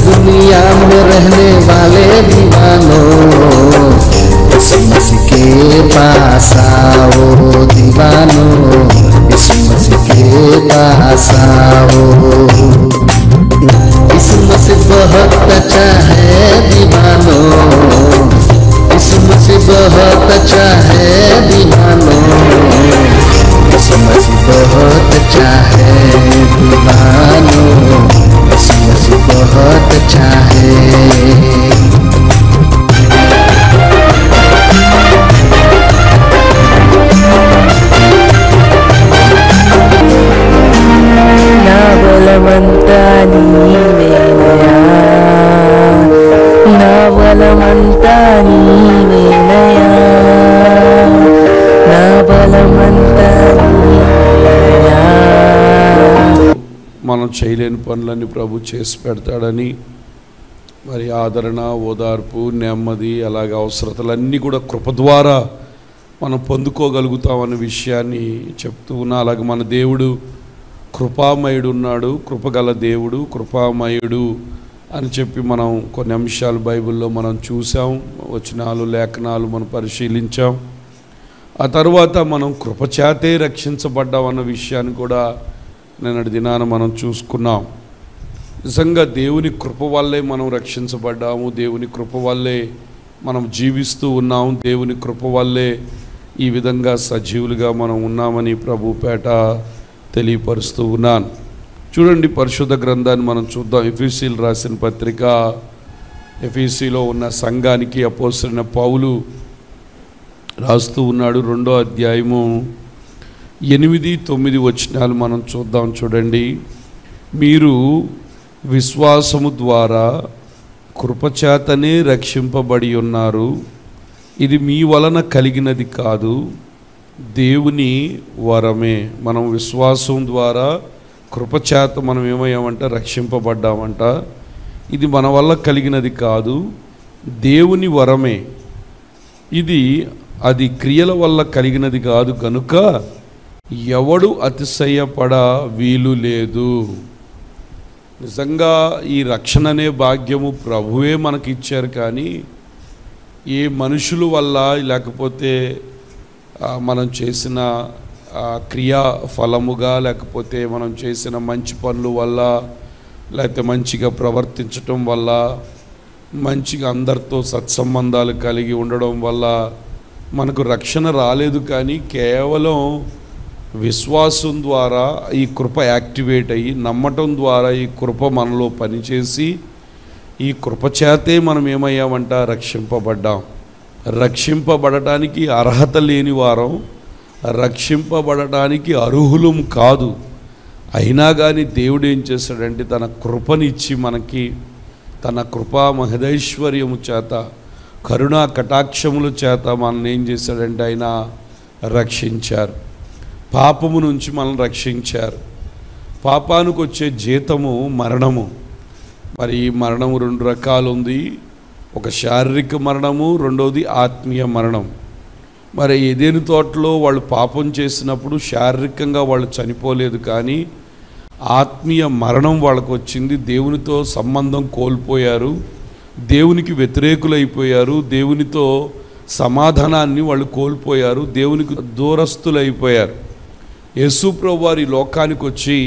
दुनिया में रहने वाले दीवानों यीशु मसीह के पास आओ दीवानों यीशु मसीह के पास आओ यीशु मसीह बहुत अच्छा है दीवानों यीशु मसीह बहुत अच्छा है दीवानों यीशु मसीह बहुत अच्छा है दीवानों यीशु मसीह बहुत अच्छा है నా బలమంతా నీవేనయా నా బలమంతా నీవేనయా నా బలమంతా నీవేనయా మనం చేయలేని పనులన్నీ ప్రభు చేసి పెడతాడని మరి ఆదరణ ఓదార్పు నెమ్మది అలాగే అవసరతలన్నీ కూడా కృప ద్వారా మనం పొందుకోగలుగుతామన్న విషయాన్ని చెప్తూ ఉన్నా అలాగే మన దేవుడు కృపామయుడు ఉన్నాడు కృపగల దేవుడు కృపామయుడు అని చెప్పి మనం కొన్ని అంశాలు బైబిల్లో మనం చూసాం వచనాలు లేఖనాలు మనం పరిశీలించాం ఆ తర్వాత మనం కృపచేతే రక్షించబడ్డాం అన్న విషయాన్ని కూడా నిన్నటి దినాన మనం చూసుకున్నాం నిజంగా దేవుని కృప వల్లే మనం రక్షించబడ్డాము దేవుని కృప వల్లే మనం జీవిస్తూ ఉన్నాము దేవుని కృప వల్లే ఈ విధంగా సజీవులుగా మనం ఉన్నామని ప్రభు పేట తెలియపరుస్తూ ఉన్నాను చూడండి పరిశుద్ధ గ్రంథాన్ని మనం చూద్దాం ఎఫీసీలు రాసిన పత్రిక ఎఫీసీలో ఉన్న సంఘానికి అపోసరిన పౌలు రాస్తూ ఉన్నాడు రెండో అధ్యాయము ఎనిమిది తొమ్మిది వచనాలు మనం చూద్దాం చూడండి మీరు విశ్వాసము ద్వారా కృపచేతనే రక్షింపబడి ఉన్నారు ఇది మీ వలన కలిగినది కాదు దేవుని వరమే మనం విశ్వాసం ద్వారా కృపచేత మనం ఏమయ్యామంట రక్షింపబడ్డామంట ఇది మన వల్ల కలిగినది కాదు దేవుని వరమే ఇది అది క్రియల వల్ల కలిగినది కాదు కనుక ఎవడు అతిశయపడ వీలు లేదు నిజంగా ఈ రక్షణ అనే భాగ్యము ప్రభువే మనకి ఇచ్చారు కానీ ఏ మనుషుల వల్ల లేకపోతే ఆ, మనం చేసిన ఆ, క్రియా ఫలముగా లేకపోతే మనం చేసిన మంచి పనుల వల్ల లేకపోతే మంచిగా ప్రవర్తించటం వల్ల మంచిగా అందరితో సత్సంబంధాలు కలిగి ఉండడం వల్ల మనకు రక్షణ రాలేదు కానీ కేవలం విశ్వాసం ద్వారా ఈ కృప యాక్టివేట్ అయ్యి నమ్మటం ద్వారా ఈ కృప మనలో పనిచేసి ఈ కృప చేతే మనం ఏమయ్యామంట రక్షింపబడ్డాం రక్షింపబడటానికి అర్హత లేని వారం రక్షింపబడటానికి అర్హులం కాదు అయినా కానీ దేవుడు ఏం చేశాడంటే తన కృపనిచ్చి మనకి తన కృపా మహదైశ్వర్యము చేత కరుణా కటాక్షముల చేత మనల్ని ఏం చేశాడంటే ఆయన రక్షించారు పాపము నుంచి మనల్ని రక్షించారు పాపానికి వచ్చే జీతము మరణము మరి ఈ మరణము రెండు రకాలు ఉంది ఒక శారీరక మరణము రెండవది ఆత్మీయ మరణం మరి ఏదేని తోటలో వాళ్ళు పాపం చేసినప్పుడు శారీరకంగా వాళ్ళు చనిపోలేదు కానీ ఆత్మీయ మరణం వాళ్ళకు వచ్చింది దేవునితో సంబంధం కోల్పోయారు దేవునికి వ్యతిరేకులైపోయారు దేవునితో సమాధానాన్ని వాళ్ళు కోల్పోయారు దేవునికి దూరస్తులైపోయారు యేసుప్రభు వారి లోకానికి వచ్చి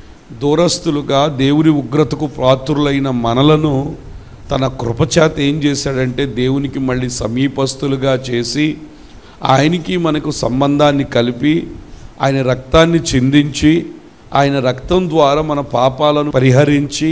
దూరస్తులుగా దేవుని ఉగ్రతకు పాత్రులైన మనలను తన కృపచేత ఏం చేశాడంటే దేవునికి మళ్ళీ సమీపస్తులుగా చేసి ఆయనకి మనకు సంబంధాన్ని కలిపి ఆయన రక్తాన్ని చిందించి ఆయన రక్తం ద్వారా మన పాపాలను పరిహరించి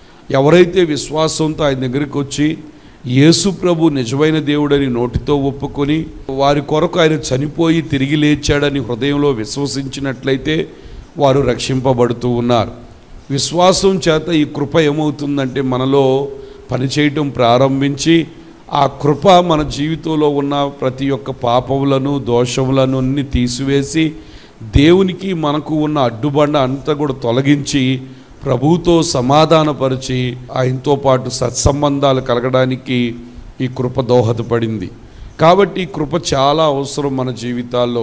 ఎవరైతే విశ్వాసంతో ఆయన దగ్గరికి వచ్చి యేసు ప్రభు నిజమైన దేవుడని నోటితో ఒప్పుకొని వారి కొరకు ఆయన చనిపోయి తిరిగి లేచాడని హృదయంలో విశ్వసించినట్లయితే వారు రక్షింపబడుతూ ఉన్నారు విశ్వాసం చేత ఈ కృప ఏమవుతుందంటే మనలో పనిచేయటం ప్రారంభించి ఆ కృప మన జీవితంలో ఉన్న ప్రతి ఒక్క పాపములను దోషములను అన్ని తీసివేసి దేవునికి మనకు ఉన్న అడ్డుబండ అంతా కూడా తొలగించి ప్రభువుతో సమాధానపరిచి ఆయనతో పాటు సత్సంబంధాలు కలగడానికి ఈ కృప దోహదపడింది కాబట్టి ఈ కృప చాలా అవసరం మన జీవితాల్లో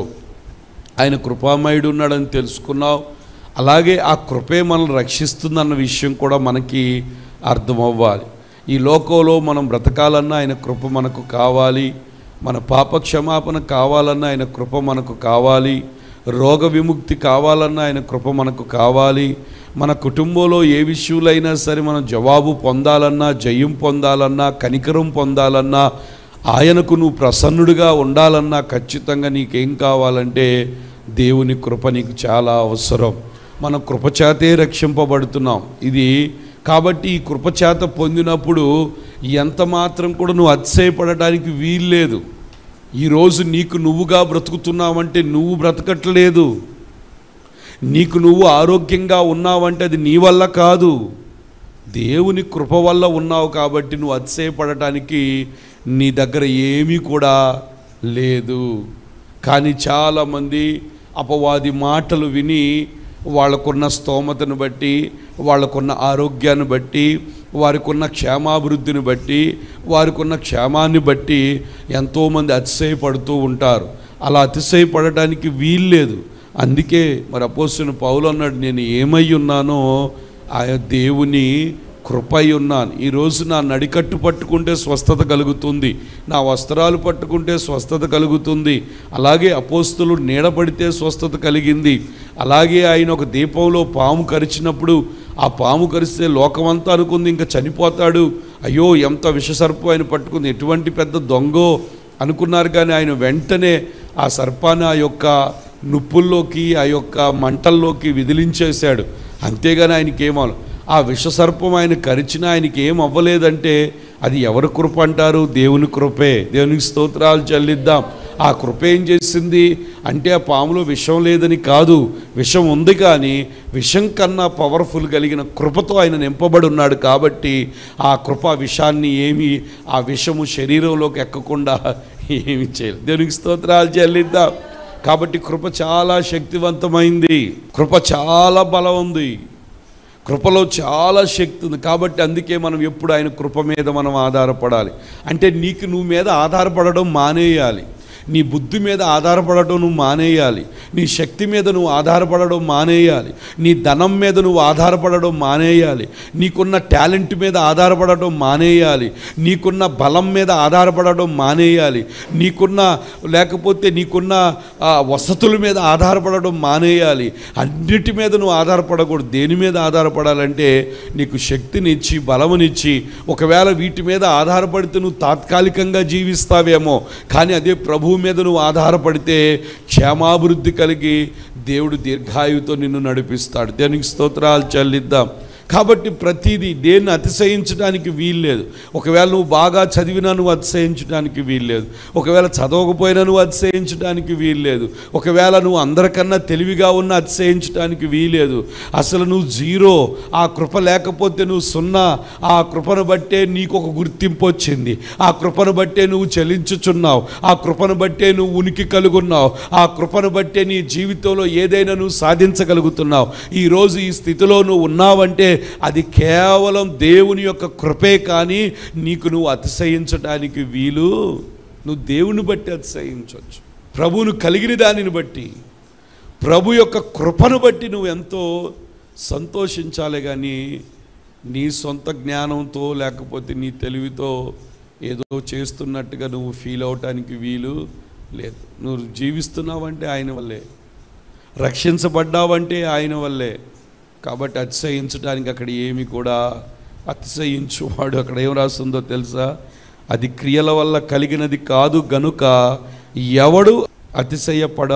ఆయన కృపామయుడు ఉన్నాడని తెలుసుకున్నావు అలాగే ఆ కృపే మనల్ని రక్షిస్తుందన్న విషయం కూడా మనకి అర్థం అవ్వాలి ఈ లోకంలో మనం బ్రతకాలన్నా ఆయన కృప మనకు కావాలి మన పాప క్షమాపణ కావాలన్నా ఆయన కృప మనకు కావాలి రోగ విముక్తి కావాలన్నా ఆయన కృప మనకు కావాలి మన కుటుంబంలో ఏ విషయంలో సరే మనం జవాబు పొందాలన్నా జయం పొందాలన్నా కనికరం పొందాలన్నా ఆయనకు నువ్వు ప్రసన్నుడిగా ఉండాలన్నా ఖచ్చితంగా నీకేం కావాలంటే దేవుని కృప నీకు చాలా అవసరం మన కృపచేతే రక్షింపబడుతున్నాం ఇది కాబట్టి ఈ కృపచేత పొందినప్పుడు ఎంత మాత్రం కూడా నువ్వు అతిశయపడటానికి వీల్లేదు ఈరోజు నీకు నువ్వుగా బ్రతుకుతున్నావంటే నువ్వు బ్రతకట్లేదు నీకు నువ్వు ఆరోగ్యంగా ఉన్నావంటే అది నీ వల్ల కాదు దేవుని కృప వల్ల ఉన్నావు కాబట్టి నువ్వు అతిశయపడటానికి నీ దగ్గర ఏమీ కూడా లేదు కానీ చాలామంది అపవాది మాటలు విని వాళ్ళకున్న స్తోమతను బట్టి వాళ్ళకున్న ఆరోగ్యాన్ని బట్టి వారికున్న క్షేమాభివృద్ధిని బట్టి వారికున్న క్షేమాన్ని బట్టి ఎంతోమంది అతిశయపడుతూ ఉంటారు అలా అతిశయపడటానికి వీల్లేదు అందుకే మరి అపోస్తున్న పౌలు అన్నాడు నేను ఏమై ఉన్నానో ఆయన దేవుని కృపై ఉన్నాను ఈరోజు నా నడికట్టు పట్టుకుంటే స్వస్థత కలుగుతుంది నా వస్త్రాలు పట్టుకుంటే స్వస్థత కలుగుతుంది అలాగే అపోస్తులు నీడపడితే స్వస్థత కలిగింది అలాగే ఆయన ఒక దీపంలో పాము కరిచినప్పుడు ఆ పాము కరిస్తే లోకమంతా అనుకుంది ఇంకా చనిపోతాడు అయ్యో ఎంత విషసర్పం ఆయన పట్టుకుంది ఎటువంటి పెద్ద దొంగో అనుకున్నారు కానీ ఆయన వెంటనే ఆ సర్పాన్ని ఆ యొక్క నుప్పుల్లోకి ఆ యొక్క మంటల్లోకి విదిలించేశాడు అంతేగాని ఆయనకి ఏమో ఆ విషసర్పం ఆయన కరిచినా ఆయనకి ఏం అవ్వలేదంటే అది ఎవరి కృప అంటారు దేవుని కృపే దేవునికి స్తోత్రాలు చెల్లిద్దాం ఆ కృప ఏం చేసింది అంటే ఆ పాములో విషం లేదని కాదు విషం ఉంది కానీ విషం కన్నా పవర్ఫుల్ కలిగిన కృపతో ఆయన నింపబడి ఉన్నాడు కాబట్టి ఆ కృప విషాన్ని ఏమి ఆ విషము శరీరంలోకి ఎక్కకుండా ఏమి చేయలేదు దేవునికి స్తోత్రాలు చెల్లిద్దాం కాబట్టి కృప చాలా శక్తివంతమైంది కృప చాలా బలం ఉంది కృపలో చాలా శక్తి ఉంది కాబట్టి అందుకే మనం ఎప్పుడు ఆయన కృప మీద మనం ఆధారపడాలి అంటే నీకు నువ్వు మీద ఆధారపడడం మానేయాలి నీ బుద్ధి మీద ఆధారపడటం నువ్వు మానేయాలి నీ శక్తి మీద నువ్వు ఆధారపడడం మానేయాలి నీ ధనం మీద నువ్వు ఆధారపడడం మానేయాలి నీకున్న టాలెంట్ మీద ఆధారపడడం మానేయాలి నీకున్న బలం మీద ఆధారపడడం మానేయాలి నీకున్న లేకపోతే నీకున్న ఆ, వసతుల మీద ఆధారపడడం మానేయాలి అన్నిటి మీద నువ్వు ఆధారపడకూడదు దేని మీద ఆధారపడాలంటే నీకు శక్తినిచ్చి బలమునిచ్చి ఒకవేళ వీటి మీద ఆధారపడితే నువ్వు తాత్కాలికంగా జీవిస్తావేమో కానీ అదే ప్రభువు మీద నువ్వు ఆధారపడితే క్షేమాభివృద్ధి కలిగి దేవుడు దీర్ఘాయువుతో నిన్ను నడిపిస్తాడు దేనికి స్తోత్రాలు చెల్లిద్దాం కాబట్టి ప్రతిదీ దేన్ని అతిశయించడానికి వీల్లేదు ఒకవేళ నువ్వు బాగా చదివినా నువ్వు అతిశయించడానికి వీల్లేదు ఒకవేళ చదవకపోయినా నువ్వు అతిశయించడానికి వీల్లేదు ఒకవేళ నువ్వు అందరికన్నా తెలివిగా ఉన్న అతిశయించడానికి వీలేదు అసలు నువ్వు జీరో ఆ కృప లేకపోతే నువ్వు సున్నా ఆ కృపను బట్టే నీకు ఒక గుర్తింపు వచ్చింది ఆ కృపను బట్టే నువ్వు చెల్లించుచున్నావు ఆ కృపను బట్టే నువ్వు ఉనికి కలుగున్నావు ఆ కృపను బట్టే నీ జీవితంలో ఏదైనా నువ్వు సాధించగలుగుతున్నావు ఈరోజు ఈ స్థితిలో నువ్వు ఉన్నావంటే అది కేవలం దేవుని యొక్క కృపే కానీ నీకు నువ్వు అతిశయించడానికి వీలు నువ్వు దేవుని బట్టి అతిశయించవచ్చు ప్రభువును కలిగిన దానిని బట్టి ప్రభు యొక్క కృపను బట్టి నువ్వు ఎంతో సంతోషించాలి కానీ నీ సొంత జ్ఞానంతో లేకపోతే నీ తెలివితో ఏదో చేస్తున్నట్టుగా నువ్వు ఫీల్ అవటానికి వీలు లేదు నువ్వు జీవిస్తున్నావంటే ఆయన వల్లే రక్షించబడ్డావంటే ఆయన వల్లే కాబట్టి అతిశయించడానికి అక్కడ ఏమి కూడా అతిశయించువాడు అక్కడ ఏం రాస్తుందో తెలుసా అది క్రియల వల్ల కలిగినది కాదు గనుక ఎవడు అతిశయపడ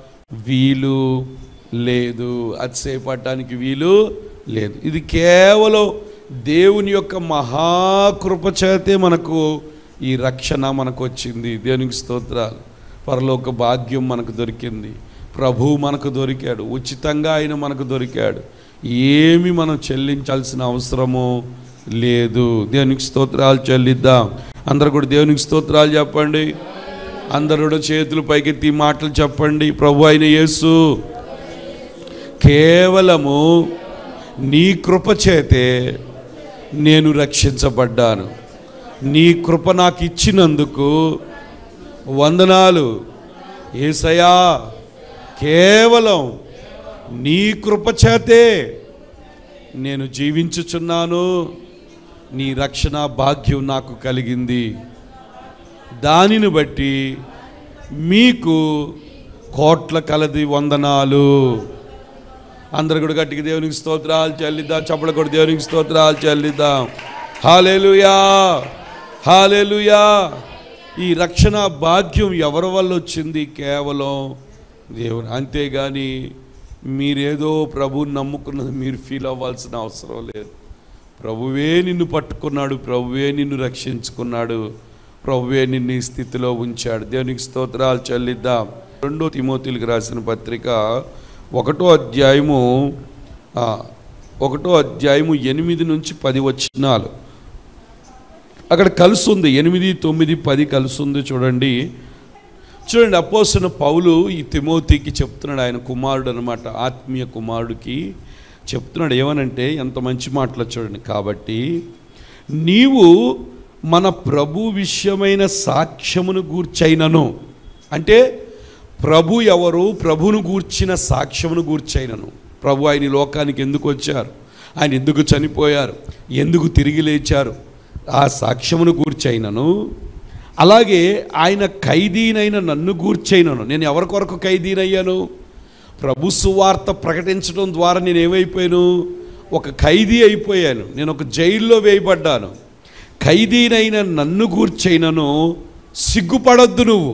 వీలు లేదు అతిశయపడటానికి వీలు లేదు ఇది కేవలం దేవుని యొక్క మహాకృప చేతే మనకు ఈ రక్షణ మనకు వచ్చింది దేవునికి స్తోత్రాలు పరలోక భాగ్యం మనకు దొరికింది ప్రభువు మనకు దొరికాడు ఉచితంగా ఆయన మనకు దొరికాడు ఏమి మనం చెల్లించాల్సిన అవసరము లేదు దేవునికి స్తోత్రాలు చెల్లిద్దాం అందరు కూడా దేవునికి స్తోత్రాలు చెప్పండి అందరు కూడా చేతులు పైకెత్తి ఈ మాటలు చెప్పండి ప్రభు అయిన యేసు కేవలము నీ కృప చేతే నేను రక్షించబడ్డాను నీ కృప నాకు ఇచ్చినందుకు వందనాలు ఏసయా కేవలం నీ కృప చేతే నేను జీవించుచున్నాను నీ రక్షణ భాగ్యం నాకు కలిగింది దానిని బట్టి మీకు కోట్ల కలది వందనాలు అందరు కూడా గట్టికి దేవునికి స్తోత్రాలు చెల్లిద్దాం చప్పల కూడా దేవునికి స్తోత్రాలు చెల్లిద్దాం హాలేలుయా హాలేలుయా ఈ రక్షణ భాగ్యం ఎవరి వల్ల వచ్చింది కేవలం దేవుని అంతేగాని మీరేదో ప్రభువుని నమ్ముకున్నది మీరు ఫీల్ అవ్వాల్సిన అవసరం లేదు ప్రభువే నిన్ను పట్టుకున్నాడు ప్రభువే నిన్ను రక్షించుకున్నాడు ప్రభువే నిన్ను ఈ స్థితిలో ఉంచాడు దేవునికి స్తోత్రాలు చెల్లిద్దాం రెండో తిమోతిలకు రాసిన పత్రిక ఒకటో అధ్యాయము ఆ, ఒకటో అధ్యాయము ఎనిమిది నుంచి పది వచ్చినాలు అక్కడ కలిసి ఉంది ఎనిమిది తొమ్మిది పది కలిసి ఉంది చూడండి చూడండి అపోసిన పౌలు ఈ తిమోతికి చెప్తున్నాడు ఆయన కుమారుడు అనమాట ఆత్మీయ కుమారుడికి చెప్తున్నాడు ఏమనంటే ఎంత మంచి మాటలు చూడండి కాబట్టి నీవు మన ప్రభు విషయమైన సాక్ష్యమును గూర్చైనను అంటే ప్రభు ఎవరు ప్రభును గూర్చిన సాక్ష్యమును గూర్చైనను ప్రభు ఆయన ఈ లోకానికి ఎందుకు వచ్చారు ఆయన ఎందుకు చనిపోయారు ఎందుకు తిరిగి లేచారు ఆ సాక్ష్యమును గూర్చైనను అలాగే ఆయన ఖైదీనైన నన్ను గూర్చైనను నేను ఎవరి కొరకు ఖైదీనయ్యాను ప్రభు సువార్త ప్రకటించడం ద్వారా నేను ఏమైపోయాను ఒక ఖైదీ అయిపోయాను నేను ఒక జైల్లో వేయబడ్డాను ఖైదీనైన నన్ను గూర్చైనను సిగ్గుపడొద్దు నువ్వు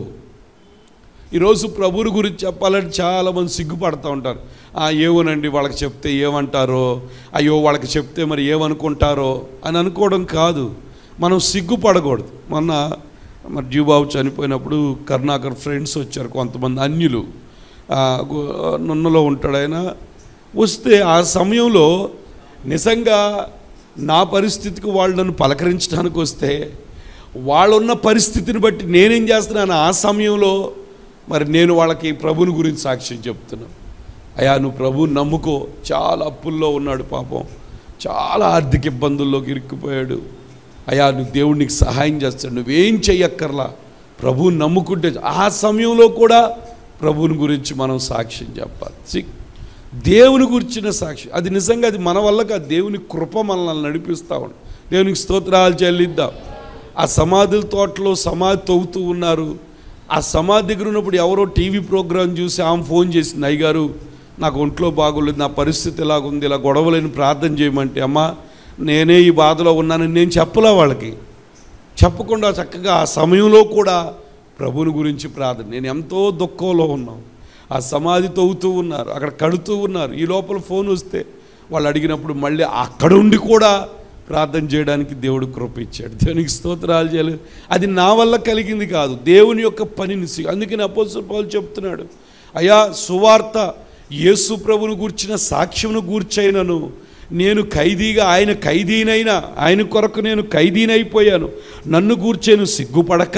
ఈరోజు ప్రభువుని గురించి చెప్పాలంటే చాలామంది సిగ్గుపడుతూ ఉంటారు "ఆ, ఏమోనండి వాళ్ళకి చెప్తే ఏమంటారో అయ్యో వాళ్ళకి చెప్తే మరి ఏమనుకుంటారో అని అనుకోవడం కాదు మనం సిగ్గుపడకూడదు మొన్న మరి జీవబాబు చనిపోయినప్పుడు కరుణాకర్ ఫ్రెండ్స్ వచ్చారు కొంతమంది అన్యులు ఆ, గు- నున్నలో ఉంటాడు ఆయన వస్తే ఆ సమయంలో నిజంగా నా పరిస్థితికి వాళ్ళు నన్ను పలకరించడానికి వస్తే వాళ్ళున్న పరిస్థితిని బట్టి నేనేం చేస్తున్నాను ఆ సమయంలో మరి నేను వాళ్ళకి ప్రభుని గురించి సాక్ష్యం చెప్తున్నాను అయ్యా నువ్వు ప్రభుని నమ్ముకో చాలా అప్పుల్లో ఉన్నాడు పాపం చాలా ఆర్థిక ఇబ్బందుల్లోకి ఇరుక్కుపోయాడు అయ్యా నువ్వు దేవుడు నీకు సహాయం చేస్తాడు నువ్వేం చెయ్యక్కర్లా ప్రభువుని నమ్ముకుంటే ఆ సమయంలో కూడా ప్రభువుని గురించి మనం సాక్ష్యం చెప్పాలి సి- దేవుని గురించిన సాక్షి అది నిజంగా అది మన వల్ల కాదు దేవుని కృప మనల్ని నడిపిస్తూ ఉంది దేవునికి స్తోత్రాలు చెల్లిద్దాం ఆ సమాధుల తోటలో సమాధి తవ్వుతూ ఉన్నారు ఆ సమాధి దగ్గర ఉన్నప్పుడు ఎవరో టీవీ ప్రోగ్రాం చూసి ఆమె ఫోన్ చేసింది అయ్యగారు నాకు ఒంట్లో బాగోలేదు నా పరిస్థితి ఇలాగుంది ఇలా గొడవలేని ప్రార్థన చేయమంటే అమ్మా నేనే ఈ బాధలో ఉన్నానని నేను చెప్పలా వాళ్ళకి చెప్పకుండా చక్కగా ఆ సమయంలో కూడా ప్రభుని గురించి ప్రార్థన నేను ఎంతో దుఃఖంలో ఉన్నాం ఆ సమాధి తవ్వుతూ ఉన్నారు అక్కడ కడుతూ ఉన్నారు ఈ లోపల ఫోన్ వస్తే వాళ్ళు అడిగినప్పుడు మళ్ళీ అక్కడ ఉండి కూడా ప్రార్థన చేయడానికి దేవుడు కృప ఇచ్చాడు దేవునికి స్తోత్రాలు చేయలేదు అది నా వల్ల కలిగింది కాదు దేవుని యొక్క పనిని సి- అందుకని అపోజిట్ పౌలు చెప్తున్నాడు అయా సువార్త యేసు ప్రభును గూర్చిన సాక్ష్యమును గూర్చైనను నేను ఖైదీగా ఆయన ఖైదీనైనా ఆయన కొరకు నేను ఖైదీనైపోయాను నన్ను గూర్చేను సిగ్గుపడక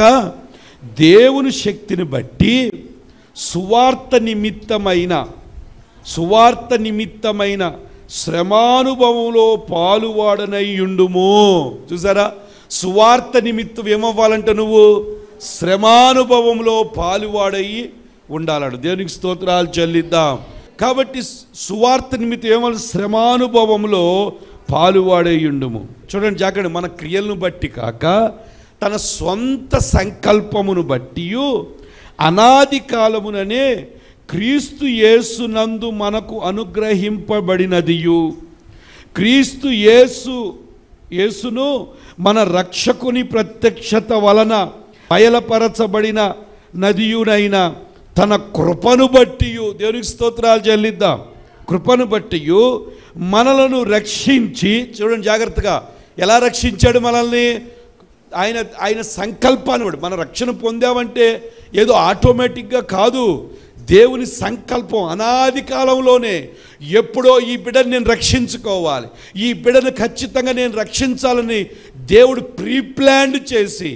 దేవుని శక్తిని బట్టి సువార్త నిమిత్తమైన సువార్త నిమిత్తమైన శ్రమానుభవంలో పాలువాడనయ్యుండుము చూసారా సువార్త నిమిత్తం ఏమవ్వాలంట నువ్వు శ్రమానుభవంలో పాలువాడయి ఉండాలడు దేవునికి స్తోత్రాలు చెల్లిద్దాం కాబట్టి సువార్త నిమిత్తం ఏమన్నా శ్రమానుభవంలో పాలువాడేయుండుము చూడండి జాగ్రత్త మన క్రియలను బట్టి కాక తన సొంత సంకల్పమును బట్టి అనాది కాలముననే క్రీస్తు యేసునందు మనకు అనుగ్రహింపబడినదియు క్రీస్తు యేసు యేసును మన రక్షకుని ప్రత్యక్షత వలన బయలుపరచబడిన నదియునైన తన కృపను బట్టి దేవునికి స్తోత్రాలు చెల్లిద్దాం కృపను బట్టి మనలను రక్షించి చూడండి జాగ్రత్తగా ఎలా రక్షించాడు మనల్ని ఆయన ఆయన సంకల్పాన్ని బట్టి మన రక్షణ పొందామంటే ఏదో ఆటోమేటిక్గా కాదు దేవుని సంకల్పం అనాది కాలంలోనే ఎప్పుడో ఈ బిడ్డను నేను రక్షించుకోవాలి ఈ బిడ్డను ఖచ్చితంగా నేను రక్షించాలని దేవుడు ప్రీ ప్లాన్డ్ చేసి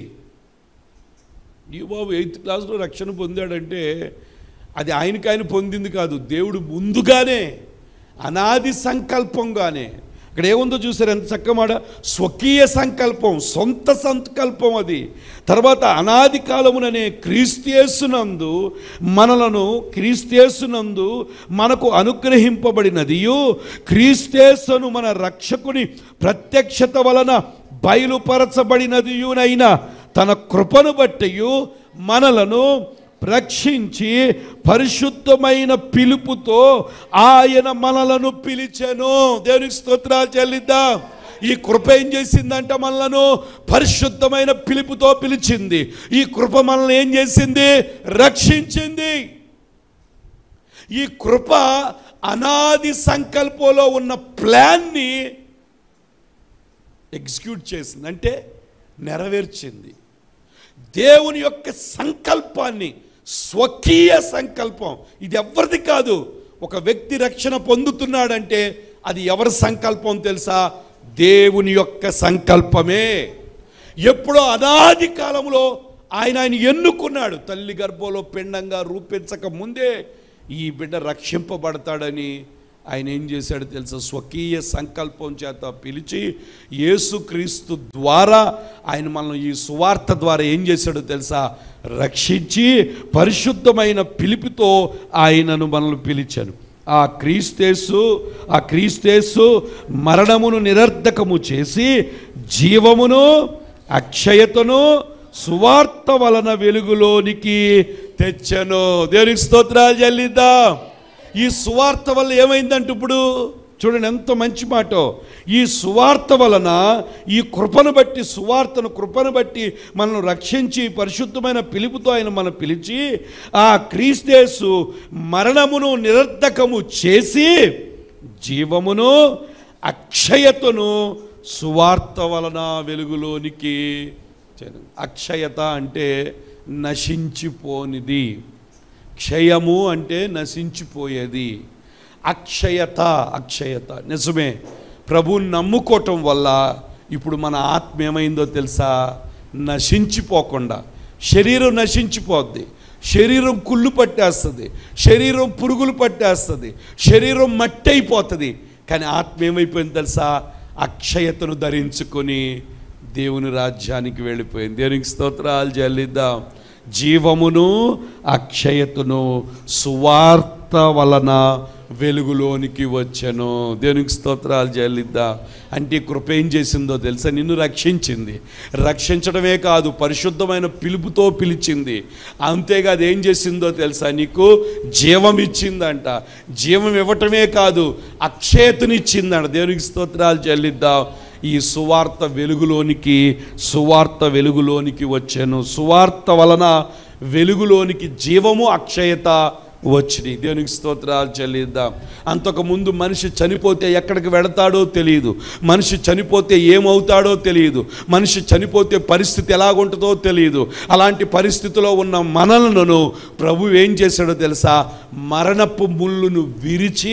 ఈ బాబు ఎయిత్ క్లాస్లో రక్షణ పొందాడంటే అది ఆయనకి ఆయన పొందింది కాదు దేవుడు ముందుగానే అనాది సంకల్పంగానే ఇక్కడ ఏముందో చూసారు ఎంత చక్కమాట స్వకీయ సంకల్పం సొంత సంకల్పం అది తర్వాత అనాది కాలముననే క్రీస్తేసునందు మనలను క్రీస్తేసునందు మనకు అనుగ్రహింపబడినదియు క్రీస్తేసును మన రక్షకుని ప్రత్యక్షత వలన బయలుపరచబడినదియునైన తన కృపను బట్టి మనలను రక్షించి పరిశుద్ధమైన పిలుపుతో ఆయన మనలను పిలిచెను దేవునికి స్తోత్రాలు చెల్లిద్దాం ఈ కృప ఏం చేసిందంట మనలను పరిశుద్ధమైన పిలుపుతో పిలిచింది ఈ కృప మనల్ని ఏం చేసింది రక్షించింది ఈ కృప అనాది సంకల్పంలో ఉన్న ప్లాన్ని ఎగ్జిక్యూట్ చేసింది అంటే నెరవేర్చింది దేవుని యొక్క సంకల్పాన్ని స్వకీయ సంకల్పం ఇది ఎవరిది కాదు ఒక వ్యక్తి రక్షణ పొందుతున్నాడంటే అది ఎవరి సంకల్పం తెలుసా దేవుని యొక్క సంకల్పమే ఎప్పుడో అనాది కాలంలో ఆయన ఆయన ఎన్నుకున్నాడు తల్లి గర్భంలో పిండంగా రూపించక ముందే ఈ బిడ్డ రక్షింపబడతాడని ఆయన ఏం చేశాడు తెలుసా స్వకీయ సంకల్పం చేత పిలిచి యేసుక్రీస్తు ద్వారా ఆయన మనల్ని ఈ సువార్త ద్వారా ఏం చేశాడో తెలుసా రక్షించి పరిశుద్ధమైన పిలుపుతో ఆయనను మనల్ని పిలిచాను ఆ క్రీస్తేసు ఆ క్రీస్తేసు మరణమును నిరర్ధకము చేసి జీవమును అక్షయతను సువార్త వలన వెలుగులోనికి తెచ్చను దేవునికి స్తోత్రాలు చెల్లిద్దాం ఈ సువార్త వల్ల ఏమైందంటే ఇప్పుడు చూడండి ఎంత మంచి మాట ఈ సువార్త వలన ఈ కృపను బట్టి సువార్తను కృపను బట్టి మనల్ని రక్షించి పరిశుద్ధమైన పిలుపుతో ఆయన మనం పిలిచి ఆ క్రీస్తేసు మరణమును నిరర్ధకము చేసి జీవమును అక్షయతను సువార్త వలన వెలుగులోనికి చేరు. అక్షయత అంటే నశించిపోనిది క్షయము అంటే నశించిపోయేది అక్షయత అక్షయత నిజమే ప్రభువుని నమ్ముకోవటం వల్ల ఇప్పుడు మన ఆత్మ ఏమైందో తెలుసా నశించిపోకుండా శరీరం నశించిపోద్ది శరీరం కుళ్ళు పట్టేస్తుంది శరీరం పురుగులు పట్టేస్తుంది శరీరం మట్టి అయిపోతుంది కానీ ఆత్మ ఏమైపోయింది తెలుసా అక్షయతను ధరించుకొని దేవుని రాజ్యానికి వెళ్ళిపోయింది దేవునికి స్తోత్రాలు చెల్లిద్దాం జీవమును అక్షయతను సువార్త వలన వెలుగులోనికి వచ్చెను దేవునికి స్తోత్రాలు చెల్లిద్దాం అంటే ఈ కృప ఏం చేసిందో తెలుసా నిన్ను రక్షించింది రక్షించడమే కాదు పరిశుద్ధమైన పిలుపుతో పిలిచింది అంతేకాదు ఏం చేసిందో తెలుసా నీకు జీవం ఇచ్చిందంట జీవం ఇవ్వటమే కాదు అక్షయతనిచ్చిందంట దేవునికి స్తోత్రాలు చెల్లిద్దాం ఈ సువార్త వెలుగులోనికి సువార్త వెలుగులోనికి వచ్చాను సువార్త వలన వెలుగులోనికి జీవము అక్షయత వచ్చినాయి దేవునికి స్తోత్రాలు చెల్లిద్దాం అంతకుముందు మనిషి చనిపోతే ఎక్కడికి వెడతాడో తెలియదు మనిషి చనిపోతే ఏమవుతాడో తెలియదు మనిషి చనిపోతే పరిస్థితి ఎలాగుంటుందో తెలియదు అలాంటి పరిస్థితిలో ఉన్న మనలను ప్రభు ఏం చేశాడో తెలుసా మరణపు ముళ్ళును విరిచి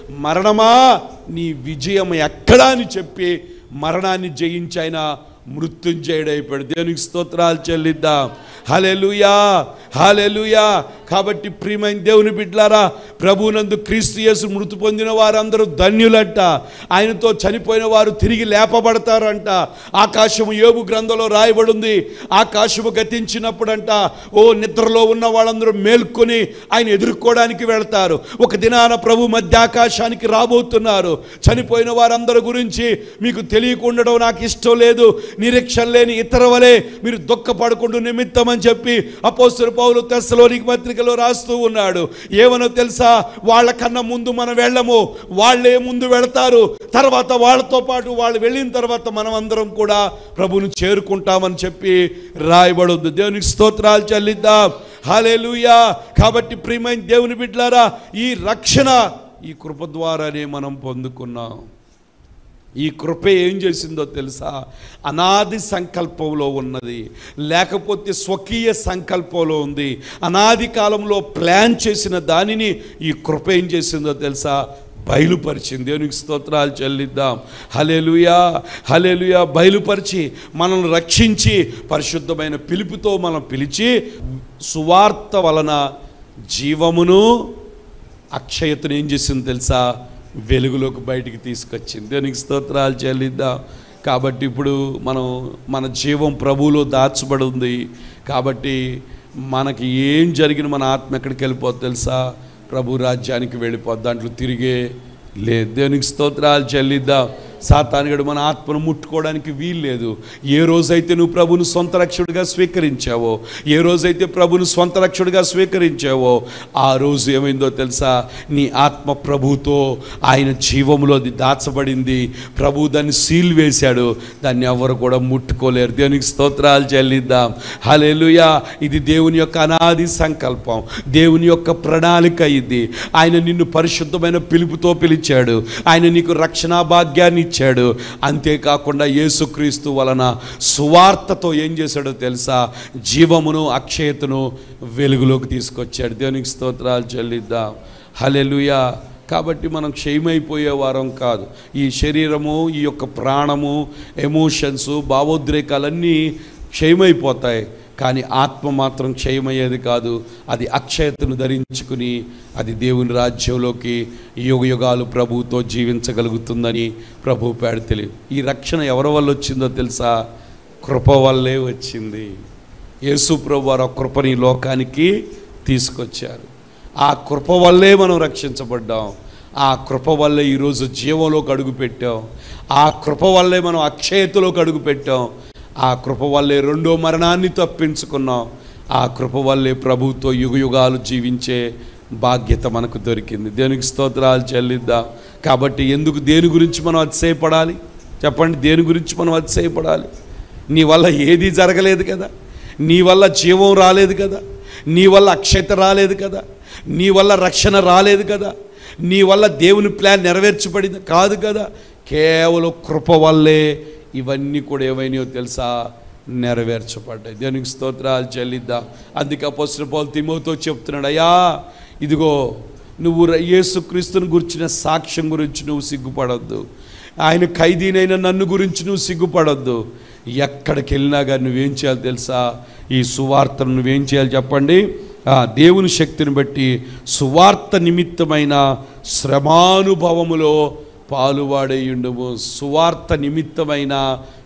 మరణమా నీ విజయం ఎక్కడా అని చెప్పి మరణాన్ని జయించి ఆయన మృత్యుంజయుడైపోయాడు దేవునికి స్తోత్రాలు చెల్లిద్దాం హలెలుయా హలెలుయా కాబట్టి ప్రియమైన దేవుని బిడ్లారా ప్రభునందు క్రీస్తు యేసు మృతి పొందిన వారందరూ ధన్యులంట ఆయనతో చనిపోయిన వారు తిరిగి లేపబడతారంట ఆకాశము యోగు గ్రంథంలో రాయబడింది ఆకాశము గతించినప్పుడంట ఓ నిద్రలో ఉన్న వాళ్ళందరూ మేల్కొని ఆయన ఎదుర్కోవడానికి వెళ్తారు ఒక దినాన ప్రభు మధ్య ఆకాశానికి రాబోతున్నారు చనిపోయిన వారందరి గురించి మీకు తెలియకుండడం నాకు ఇష్టం లేదు నిరీక్షణ లేని ఇతర వలె మీరు దుఃఖపడకుండా నిమిత్తం అని చెప్పి అపోస్తుల పౌలు తెస్సలోనికి పత్రికలో రాస్తూ ఉన్నాడు ఏమనో తెలుసా వాళ్ళకన్నా ముందు మనం వెళ్ళము వాళ్ళే ముందు వెళతారు తర్వాత వాళ్ళతో పాటు వాళ్ళు వెళ్ళిన తర్వాత మనం అందరం కూడా ప్రభుని చేరుకుంటామని చెప్పి రాయబడొద్దు దేవునికి స్తోత్రాలు చెల్లిద్దాం హల్లెలూయా కాబట్టి ప్రియమైన దేవుని బిడ్డలారా ఈ రక్షణ ఈ కృప ద్వారానే మనం పొందుకున్నాం ఈ కృప ఏం చేసిందో తెలుసా అనాది సంకల్పంలో ఉన్నది లేకపోతే స్వకీయ సంకల్పంలో ఉంది అనాది కాలంలో ప్లాన్ చేసిన దానిని ఈ కృప ఏం చేసిందో తెలుసా బయలుపరిచింది దేవునికి స్తోత్రాలు చెల్లిద్దాం హలేలుయా హలేలుయా బయలుపరిచి మనల్ని రక్షించి పరిశుద్ధమైన పిలుపుతో మనం పిలిచి సువార్త వలన జీవమును అక్షయతను ఏం చేసింది తెలుసా వెలుగులోకి బయటికి తీసుకొచ్చింది దేనికి స్తోత్రాలు చెల్లిద్దాం కాబట్టి ఇప్పుడు మనం మన జీవం ప్రభువులో దాచబడి ఉంది కాబట్టి మనకి ఏం జరిగిన మన ఆత్మ ఎక్కడికి వెళ్ళిపోద్ది తెలుసా ప్రభు రాజ్యానికి వెళ్ళిపోద్ది దాంట్లో తిరిగే లేదు దేవునికి స్తోత్రాలు చెల్లిద్దాం సాతానుగడు మన ఆత్మను ముట్టుకోవడానికి వీల్లేదు ఏ రోజైతే నువ్వు ప్రభుని సొంత రక్షకుడిగా స్వీకరించావో ఏ రోజైతే ప్రభుని సొంత రక్షకుడిగా స్వీకరించావో ఆ రోజు ఏమైందో తెలుసా నీ ఆత్మ ప్రభుతో ఆయన జీవములో అది దాచబడింది ప్రభు దాన్ని సీల్ వేశాడు దాన్ని ఎవరు కూడా ముట్టుకోలేరు దేవునికి స్తోత్రాలు చెల్లిద్దాం హల్లెలూయా ఇది దేవుని యొక్క అనాది సంకల్పం దేవుని యొక్క ప్రణాళిక ఇది ఆయన నిన్ను పరిశుద్ధమైన పిలుపుతో పిలిచాడు ఆయన నీకు రక్షణా భాగ్యాన్ని ఇచ్చాడు అంతేకాకుండా యేసుక్రీస్తు వలన సువార్తతో ఏం చేశాడో తెలుసా జీవమును అక్షయతను వెలుగులోకి తీసుకొచ్చాడు దేవునికి స్తోత్రాలు చెల్లిద్దాం హల్లెలూయా కాబట్టి మనం క్షయమైపోయే వారం కాదు ఈ శరీరము ఈ యొక్క ప్రాణము ఎమోషన్స్ భావోద్రేకాలన్నీ క్షయమైపోతాయి కానీ ఆత్మ మాత్రం క్షయమయ్యేది కాదు అది అక్షయతను ధరించుకుని అది దేవుని రాజ్యంలోకి యుగ యుగాలు ప్రభువుతో జీవించగలుగుతుందని ప్రభు పేడ తెలియదు ఈ రక్షణ ఎవరి వల్ల వచ్చిందో తెలుసా కృప వల్లే వచ్చింది యేసు ప్రభు వారు ఆ కృపని ఈ లోకానికి తీసుకొచ్చారు ఆ కృప వల్లే మనం రక్షించబడ్డాం ఆ కృప వల్లే ఈరోజు జీవంలోకి అడుగు పెట్టాం ఆ కృప వల్లే మనం అక్షయతలోకి అడుగు పెట్టాం ఆ కృప వల్లే రెండో మరణాన్ని తప్పించుకున్నాం ఆ కృప వల్లే ప్రభుతో యుగ యుగాలు జీవించే బాధ్యత మనకు దొరికింది దేనికి స్తోత్రాలు చెల్లిద్దాం కాబట్టి ఎందుకు దేని గురించి మనం అతిశయపడాలి చెప్పండి దేని గురించి మనం అతిశయపడాలి నీ వల్ల ఏదీ జరగలేదు కదా నీ వల్ల జీవం రాలేదు కదా నీ వల్ల అక్షయత రాలేదు కదా నీ వల్ల రక్షణ రాలేదు కదా నీ వల్ల దేవుని ప్లాన్ నెరవేర్చబడింది కాదు కదా కేవలం కృప వల్లే ఇవన్నీ కూడా ఏమైనాయో తెలుసా నెరవేర్చబడ్డాయి దేవునికి స్తోత్రాలు చెల్లిద్దాం అందుకే అపోసిన పౌలు తిమోతో చెప్తున్నాడు అయ్యా ఇదిగో నువ్వు ర- యేసుక్రీస్తుని గురించిన సాక్ష్యం గురించి నువ్వు సిగ్గుపడొద్దు ఆయన ఖైదీనైన నన్ను గురించి నువ్వు సిగ్గుపడొద్దు ఎక్కడికి వెళ్ళినా కానీ నువ్వేం చేయాలి తెలుసా ఈ సువార్తను నువ్వేం చేయాలి చెప్పండి ఆ దేవుని శక్తిని బట్టి సువార్త నిమిత్తమైన శ్రమానుభవములో పాలువాడేయుండము సువార్త నిమిత్తమైన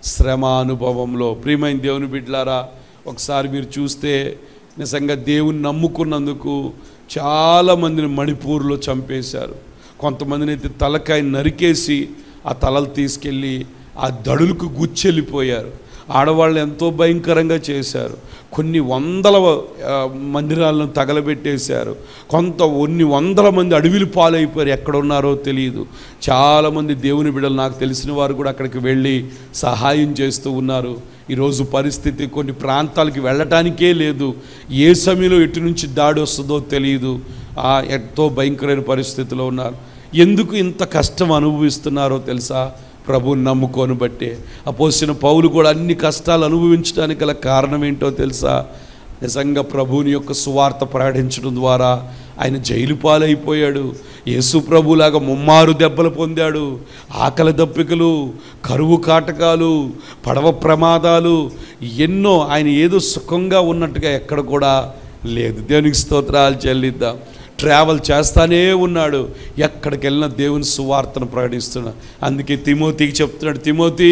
శ్రమానుభవంలో ప్రియమైన దేవుని బిడ్డలారా ఒకసారి మీరు చూస్తే నిజంగా దేవుని నమ్ముకున్నందుకు చాలామందిని మణిపూర్లో చంపేశారు కొంతమందిని అయితే తలకాయ నరికేసి ఆ తలలు తీసుకెళ్ళి ఆ దడులకు గుచ్చెళ్ళిపోయారు ఆడవాళ్ళు ఎంతో భయంకరంగా చేశారు కొన్ని వందల ఆ, మందిరాలను తగలబెట్టేశారు కొంత కొన్ని వందల మంది అడవిలు పాలైపోయారు ఎక్కడ ఉన్నారో తెలియదు చాలామంది దేవుని బిడ్డలు నాకు తెలిసిన వారు కూడా అక్కడికి వెళ్ళి సహాయం చేస్తూ ఉన్నారు ఈరోజు పరిస్థితి కొన్ని ప్రాంతాలకి వెళ్ళటానికే లేదు ఏ సమయంలో ఎటు నుంచి దాడి వస్తుందో తెలియదు ఆ, ఎంతో భయంకరమైన పరిస్థితిలో ఉన్నారు ఎందుకు ఇంత కష్టం అనుభవిస్తున్నారో తెలుసా ప్రభువుని నమ్ముకోను బట్టే అపోసిన పౌలు కూడా అన్ని కష్టాలు అనుభవించడానికి గల కారణం ఏంటో తెలుసా నిజంగా ప్రభువుని యొక్క సువార్త ప్రకటించడం ద్వారా ఆయన జైలు పాలైపోయాడు యేసు ప్రభులాగా ముమ్మారు దెబ్బలు పొందాడు ఆకలి దప్పికలు కరువు కాటకాలు పడవ ప్రమాదాలు ఎన్నో ఆయన ఏదో సుఖంగా ఉన్నట్టుగా ఎక్కడ కూడా లేదు దేవునికి స్తోత్రాలు చెల్లిద్దాం ట్రావెల్ చేస్తానే ఉన్నాడు ఎక్కడికి వెళ్ళినా దేవుని సువార్తను ప్రకటిస్తున్నా అందుకే తిమోతికి చెప్తున్నాడు తిమోతి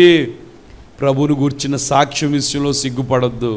ప్రభుని గురించిన సాక్ష్యం విషయంలో సిగ్గుపడొద్దు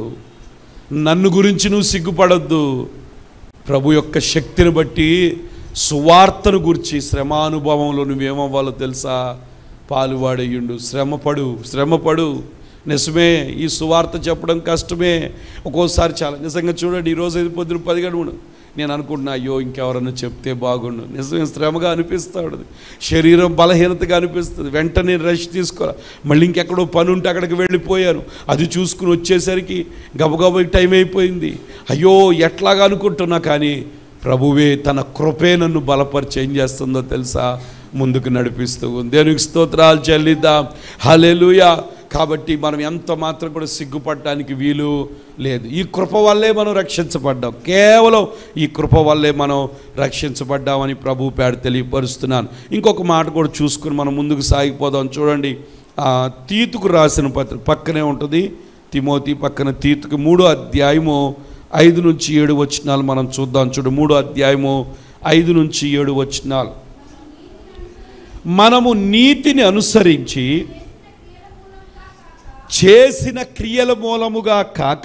నన్ను గురించి నువ్వు సిగ్గుపడొద్దు ప్రభు యొక్క శక్తిని బట్టి సువార్తను గురించి శ్రమానుభవంలో నువ్వేమవ్వాలో తెలుసా పాలువాడయ్యుండు శ్రమపడు శ్రమపడు నిజమే ఈ సువార్త చెప్పడం కష్టమే ఒక్కోసారి చాలా నిజంగా చూడండి ఈరోజు ఐదు పొద్దున పది గడువును నేను అనుకుంటున్నా అయ్యో ఇంకెవరన్నా చెప్తే బాగుండు నిజమే శ్రమగా అనిపిస్తాడు శరీరం బలహీనతగా అనిపిస్తుంది వెంటనే రెస్ట్ తీసుకోవాలి మళ్ళీ ఇంకెక్కడో పని ఉంటే అక్కడికి వెళ్ళిపోయాను అది చూసుకుని వచ్చేసరికి గబగబా టైం అయిపోయింది అయ్యో ఎట్లాగా అనుకుంటున్నా కానీ ప్రభువే తన కృపే నన్ను బలపరిచి ఏం చేస్తుందో తెలుసా ముందుకు నడిపిస్తూ ఉంది దేవునికి స్తోత్రాలు చెల్లిద్దాం హల్లెలూయా కాబట్టి మనం ఎంత మాత్రం కూడా సిగ్గుపడటానికి వీలు లేదు ఈ కృప వల్లే మనం రక్షించబడ్డాం కేవలం ఈ కృప వల్లే మనం రక్షించబడ్డామని ప్రభు పేడ తెలియపరుస్తున్నాను ఇంకొక మాట కూడా చూసుకుని మనం ముందుకు సాగిపోదాం చూడండి ఆ, తీతుకు రాసిన పత్ర పక్కనే ఉంటుంది తిమోతి పక్కన తీతుకు మూడో అధ్యాయము ఐదు నుంచి ఏడు వచనాలు మనం చూద్దాం చూడు మూడో అధ్యాయము ఐదు నుంచి ఏడు వచనాలు మనము నీతిని అనుసరించి చేసిన క్రియల మూలముగా కాక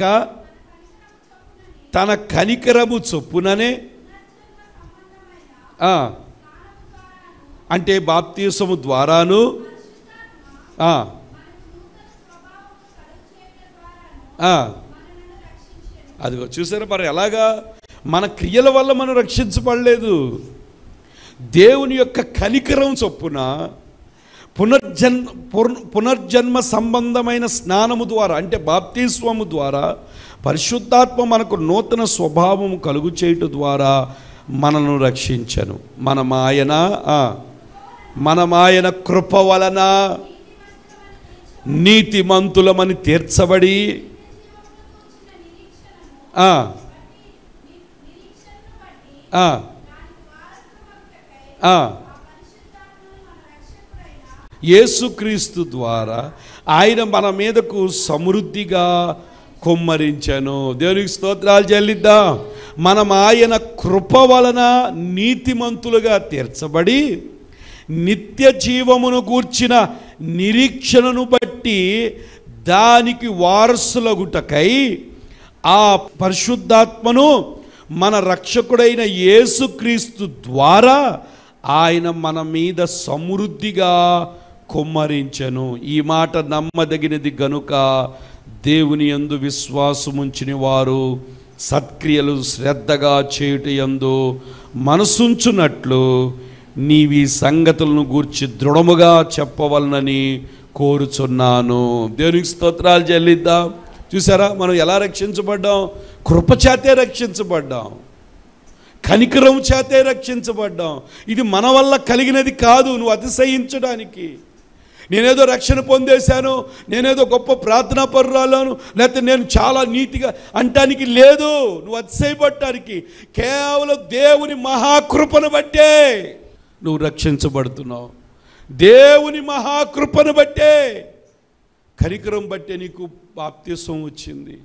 తన కనికరము చొప్పుననే ఆ, అంటే బాప్తీసము ద్వారాను ఆ. ఆ. అదిగో చూసారా మరి ఎలాగా మన క్రియల వల్ల మనం రక్షించబడలేదు దేవుని యొక్క కనికరం చొప్పున పునర్జన్మ పుర్- పునర్జన్మ సంబంధమైన స్నానము ద్వారా అంటే బాప్తిస్వము ద్వారా పరిశుద్ధాత్మ మనకు నూతన స్వభావము కలుగు చేయటం ద్వారా మనను రక్షించను మన ఆయన మన ఆయన కృప వలన నీతిమంతులమని తీర్చబడి ఆ, ఆ, ఆ. యేసుక్రీస్తు ద్వారా ఆయన మన మీదకు సమృద్ధిగా కుమ్మరించను దేవునికి స్తోత్రాలు చెల్లిద్దాం మనం ఆయన కృప వలన నీతిమంతులుగా తీర్చబడి నిత్య జీవమును గూర్చిన నిరీక్షణను బట్టి దానికి వారసులగుటకై ఆ పరిశుద్ధాత్మను మన రక్షకుడైన యేసుక్రీస్తు ద్వారా ఆయన మన మీద సమృద్ధిగా కుమ్మరించెను ఈ మాట నమ్మదగినది గనుక దేవుని యందు విశ్వాసముంచిన వారు సత్క్రియలు శ్రద్ధగా చేయుట యందు మనసుంచునట్లు నీవి సంగతులను గూర్చి దృఢముగా చెప్పవలనని కోరుచున్నాను దేవునికి స్తోత్రాలు చెల్లిద్దాం చూసారా మనం ఎలా రక్షించబడ్డాం కృపచేతే రక్షించబడ్డాం కనికరం చేతే రక్షించబడ్డాం ఇది మన వల్ల కలిగినది కాదు నువ్వు అతిశయించడానికి నేనేదో రక్షణ పొందేశాను నేనేదో గొప్ప ప్రార్థనా పరురాలను లేకపోతే నేను చాలా నీతిగా అంటానికి లేదు నువ్వు అతిశయపడటానికి కేవలం దేవుని మహాకృపను బట్టే నువ్వు రక్షించబడుతున్నావు దేవుని మహాకృపను బట్టే కనికరం బట్టే నీకు బాప్త్యసం వచ్చింది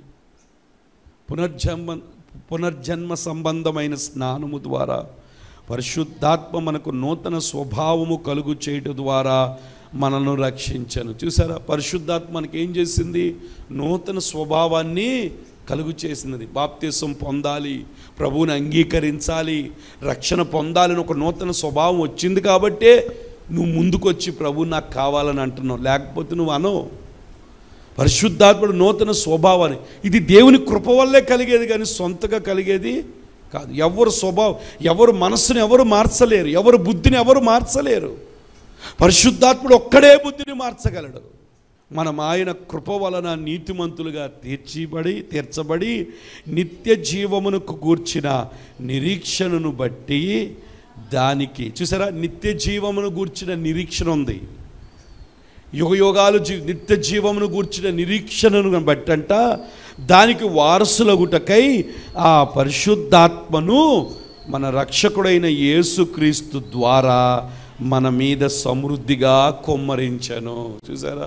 పునర్జన్మ పునర్జన్మ సంబంధమైన స్నానము ద్వారా పరిశుద్ధాత్మ మనకు నూతన స్వభావము కలుగు చేయటం ద్వారా మనను రక్షించను చూసారా పరిశుద్ధాత్మ మనకి ఏం చేసింది నూతన స్వభావాన్ని కలుగు చేసినది బాప్తీసం పొందాలి ప్రభువుని అంగీకరించాలి రక్షణ పొందాలని ఒక నూతన స్వభావం వచ్చింది కాబట్టే నువ్వు ముందుకొచ్చి ప్రభు నాకు కావాలని అంటున్నావు లేకపోతే నువ్వు అనవు పరిశుద్ధాత్ముడు నూతన స్వభావాన్ని ఇది దేవుని కృప వల్లే కలిగేది కానీ సొంతగా కలిగేది కాదు ఎవరు స్వభావం ఎవరు మనస్సుని ఎవరు మార్చలేరు ఎవరు బుద్ధిని ఎవరు మార్చలేరు పరిశుద్ధాత్ముడు ఒక్కడే బుద్ధిని మార్చగలడు మనం ఆయన కృప వలన నీతిమంతులుగా తీర్చిబడి తీర్చబడి నిత్య జీవమునకు కూర్చిన నిరీక్షణను బట్టి దానికి చూసారా నిత్య జీవమును గూర్చిన నిరీక్షణ ఉంది యుగ యుగాలు జీ నిత్య జీవమును గూర్చిన నిరీక్షణను బట్టంట దానికి వారసులగుటకై ఆ పరిశుద్ధాత్మను మన రక్షకుడైన యేసుక్రీస్తు ద్వారా మన మీద సమృద్ధిగా కొమ్మరించను చూసారా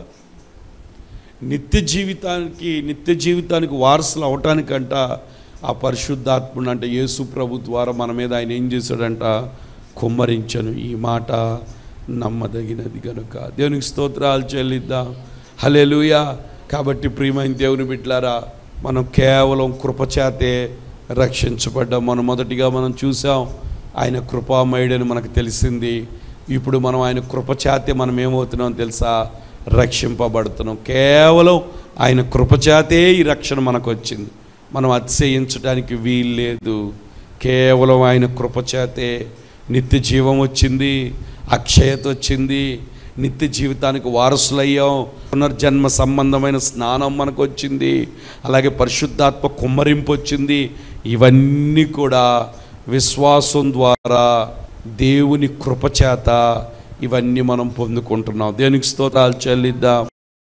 నిత్య జీవితానికి నిత్య జీవితానికి వారసులు అవటానికంట ఆ పరిశుద్ధాత్ముడు అంటే యేసు ప్రభు ద్వారా మన మీద ఆయన ఏం చేశాడంట కుమ్మరించను ఈ మాట నమ్మదగినది కనుక దేవునికి స్తోత్రాలు చెల్లిద్దాం హలెలుయా కాబట్టి ప్రియమైన దేవుని బిడ్లారా మనం కేవలం కృపచేతే రక్షించబడ్డాం మనం మొదటిగా మనం చూసాం ఆయన కృపామయుడని మనకు తెలిసింది ఇప్పుడు మనం ఆయన కృపచేతే మనం ఏమవుతున్నాం తెలుసా రక్షింపబడుతున్నాం కేవలం ఆయన కృపచేతే ఈ రక్షణ మనకు వచ్చింది మనం అతిశయించడానికి వీల్లేదు కేవలం ఆయన కృపచేతే నిత్య జీవం వచ్చింది అక్షయత వచ్చింది నిత్య జీవితానికి వారసులయ్యాం పునర్జన్మ సంబంధమైన స్నానం మనకు వచ్చింది అలాగే పరిశుద్ధాత్మ కుమ్మరింపు వచ్చింది ఇవన్నీ కూడా విశ్వాసం ద్వారా దేవుని కృపచేత ఇవన్నీ మనం పొందుకుంటున్నాం దేనికి స్తోత్రాలు చెల్లిద్దాం